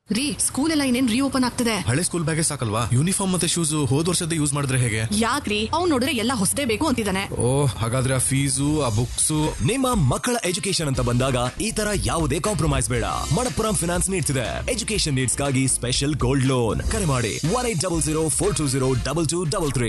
ರೀ ಸ್ಕೂಲ್ ಎಲ್ಲ ಇನ್ನೇನ್ ರೀಓಪನ್ ಆಗ್ತದೆ ಹಳೆ ಸ್ಕೂಲ್ ಬ್ಯಾಗೆ ಸಾಕಲ್ವಾ ಯೂನಿಫಾರ್ಮ್ ಮತ್ತೆ ಶೂಸ್ ಹೋದ್ ವರ್ಷದ ಯೂಸ್ ಮಾಡಿದ್ರೆ ಹೇಗೆ ಯಾಕ್ರಿ ಅವ್ನ್ ನೋಡಿದ್ರೆ ಎಲ್ಲ ಹೊಸದೇ ಬೇಕು ಅಂತಿದ್ದಾನೆ ಓ ಹಾಗಾದ್ರೆ ಆ ಫೀಸು ಆ ಬುಕ್ಸು ನಿಮ್ಮ ಮಕ್ಕಳ ಎಜುಕೇಶನ್ ಅಂತ ಬಂದಾಗ ಈ ತರ ಯಾವುದೇ ಕಾಂಪ್ರಮೈಸ್ ಬೇಡ ಮಣಪ್ಪುರಂ ಫಿನಾನ್ಸ್ ನೀಡ್ತಿದೆ ಎಜುಕೇಶನ್ ನೀಡ್ಸ್ಗಾಗಿ ಸ್ಪೆಷಲ್ ಗೋಲ್ಡ್ ಲೋನ್ ಕರೆ ಮಾಡಿ one eight double zero four two zero double two double three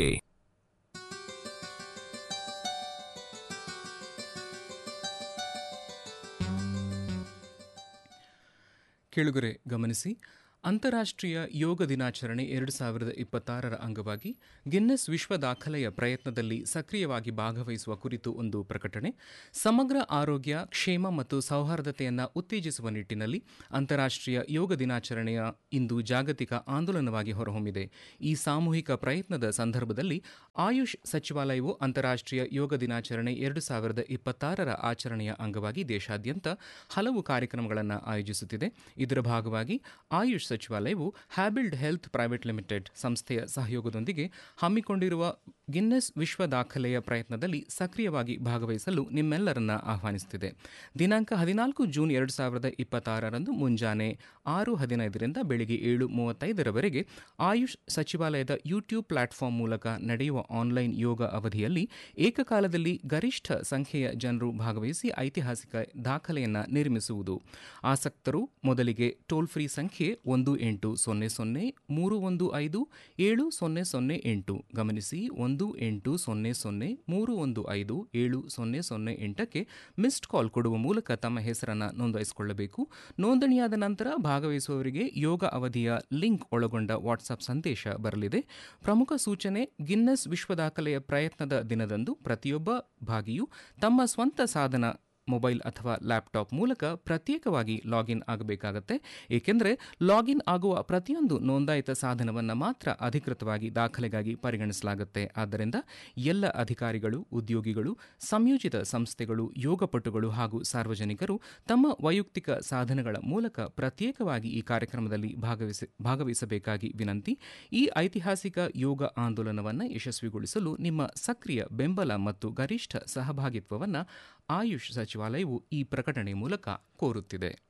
ಕೇಳುಗರೆ ಗಮನಿಸಿ ಅಂತಾರಾಷ್ಟ್ರೀಯ ಯೋಗ ದಿನಾಚರಣೆ ಎರಡು ಸಾವಿರದ ಇಪ್ಪತ್ತಾರರ ಅಂಗವಾಗಿ ಗಿನ್ನೆಸ್ ವಿಶ್ವ ದಾಖಲೆಯ ಪ್ರಯತ್ನದಲ್ಲಿ ಸಕ್ರಿಯವಾಗಿ ಭಾಗವಹಿಸುವ ಕುರಿತು ಒಂದು ಪ್ರಕಟಣೆ ಸಮಗ್ರ ಆರೋಗ್ಯ ಕ್ಷೇಮ ಮತ್ತು ಸೌಹಾರ್ದತೆಯನ್ನು ಉತ್ತೇಜಿಸುವ ನಿಟ್ಟಿನಲ್ಲಿ ಅಂತಾರಾಷ್ಟ್ರೀಯ ಯೋಗ ದಿನಾಚರಣೆಯ ಇಂದು ಜಾಗತಿಕ ಆಂದೋಲನವಾಗಿ ಹೊರಹೊಮ್ಮಿದೆ ಈ ಸಾಮೂಹಿಕ ಪ್ರಯತ್ನದ ಸಂದರ್ಭದಲ್ಲಿ ಆಯುಷ್ ಸಚಿವಾಲಯವು ಅಂತಾರಾಷ್ಟ್ರೀಯ ಯೋಗ ದಿನಾಚರಣೆ ಎರಡು ಸಾವಿರದ ಇಪ್ಪತ್ತಾರರ ಆಚರಣೆಯ ಅಂಗವಾಗಿ ದೇಶಾದ್ಯಂತ ಹಲವು ಕಾರ್ಯಕ್ರಮಗಳನ್ನು ಆಯೋಜಿಸುತ್ತಿದೆ ಇದರ ಭಾಗವಾಗಿ ಆಯುಷ್ ಸಚಿವಾಲಯವು ಹ್ಯಾಬಿಲ್ಡ್ ಹೆಲ್ತ್ ಪ್ರೈವೇಟ್ ಲಿಮಿಟೆಡ್ ಸಂಸ್ಥೆಯ ಸಹಯೋಗದೊಂದಿಗೆ ಹಮ್ಮಿಕೊಂಡಿರುವ ಗಿನ್ನೆಸ್ ವಿಶ್ವ ದಾಖಲೆಯ ಪ್ರಯತ್ನದಲ್ಲಿ ಸಕ್ರಿಯವಾಗಿ ಭಾಗವಹಿಸಲು ನಿಮ್ಮೆಲ್ಲರನ್ನ ಆಹ್ವಾನಿಸುತ್ತಿದೆ ದಿನಾಂಕ ಹದಿನಾಲ್ಕು ಜೂನ್ ಎರಡು ಸಾವಿರದ ಇಪ್ಪತ್ತಾರರಂದು ಮುಂಜಾನೆ ಆರು ಹದಿನೈದರಿಂದ ಬೆಳಿಗ್ಗೆ ಏಳು ಮೂವತ್ತೈದರವರೆಗೆ ಆಯುಷ್ ಸಚಿವಾಲಯದ ಯೂಟ್ಯೂಬ್ ಪ್ಲಾಟ್ಫಾರ್ಮ್ ಮೂಲಕ ನಡೆಯುವ ಆನ್ಲೈನ್ ಯೋಗ ಅವಧಿಯಲ್ಲಿ ಏಕಕಾಲದಲ್ಲಿ ಗರಿಷ್ಠ ಸಂಖ್ಯೆಯ ಜನರು ಭಾಗವಹಿಸಿ ಐತಿಹಾಸಿಕ ದಾಖಲೆಯನ್ನು ನಿರ್ಮಿಸುವುದು ಆಸಕ್ತರು ಮೊದಲಿಗೆ ಟೋಲ್ ಫ್ರೀ ಸಂಖ್ಯೆ ಒಂದು ಎಂಟು ಸೊನ್ನೆ ಸೊನ್ನೆ ಮೂರು ಒಂದು ಐದು ಏಳು ಸೊನ್ನೆ ಸೊನ್ನೆ ಎಂಟು ಗಮನಿಸಿ ಒಂದು ಎಂಟು ಸೊನ್ನೆ ಸೊನ್ನೆ ಮೂರು ಒಂದು ಐದು ಏಳು ಸೊನ್ನೆ ಸೊನ್ನೆ ಎಂಟಕ್ಕೆ ಮಿಸ್ಡ್ ಕಾಲ್ ಕೊಡುವ ಮೂಲಕ ತಮ್ಮ ಹೆಸರನ್ನು ನೋಂದಾಯಿಸಿಕೊಳ್ಳಬೇಕು ನೋಂದಣಿಯಾದ ನಂತರ ಭಾಗವಹಿಸುವವರಿಗೆ ಯೋಗ ಅವಧಿಯ ಲಿಂಕ್ ಒಳಗೊಂಡ ವಾಟ್ಸಪ್ ಸಂದೇಶ ಬರಲಿದೆ ಪ್ರಮುಖ ಸೂಚನೆ ಗಿನ್ನೆಸ್ ವಿಶ್ವ ದಾಖಲೆಯ ಪ್ರಯತ್ನದ ದಿನದಂದು ಪ್ರತಿಯೊಬ್ಬ ಭಾಗಿಯು ತಮ್ಮ ಸ್ವಂತ ಸಾಧನ ಮೊಬೈಲ್ ಅಥವಾ ಲ್ಯಾಪ್ಟಾಪ್ ಮೂಲಕ ಪ್ರತ್ಯೇಕವಾಗಿ ಲಾಗಿನ್ ಆಗಬೇಕಾಗತ್ತೆ ಏಕೆಂದರೆ ಲಾಗಿನ್ ಆಗುವ ಪ್ರತಿಯೊಂದು ನೋಂದಾಯಿತ ಸಾಧನವನ್ನು ಮಾತ್ರ ಅಧಿಕೃತವಾಗಿ ದಾಖಲೆಗಾಗಿ ಪರಿಗಣಿಸಲಾಗುತ್ತೆ ಆದ್ದರಿಂದ ಎಲ್ಲ ಅಧಿಕಾರಿಗಳು ಉದ್ಯೋಗಿಗಳು ಸಂಯೋಜಿತ ಸಂಸ್ಥೆಗಳು ಯೋಗಪಟುಗಳು ಹಾಗೂ ಸಾರ್ವಜನಿಕರು ತಮ್ಮ ವೈಯಕ್ತಿಕ ಸಾಧನಗಳ ಮೂಲಕ ಪ್ರತ್ಯೇಕವಾಗಿ ಈ ಕಾರ್ಯಕ್ರಮದಲ್ಲಿ ಭಾಗವಹಿಸಿ ಭಾಗವಹಿಸಬೇಕಾಗಿ ವಿನಂತಿ ಈ ಐತಿಹಾಸಿಕ ಯೋಗ ಆಂದೋಲನವನ್ನು ಯಶಸ್ವಿಗೊಳಿಸಲು ನಿಮ್ಮ ಸಕ್ರಿಯ ಬೆಂಬಲ ಮತ್ತು ಗರಿಷ್ಠ ಸಹಭಾಗಿತ್ವವನ್ನು ಆಯುಷ್ ಸಚಿವಾಲಯವು ಈ ಪ್ರಕಟಣೆ ಮೂಲಕ ಕೋರುತ್ತಿದೆ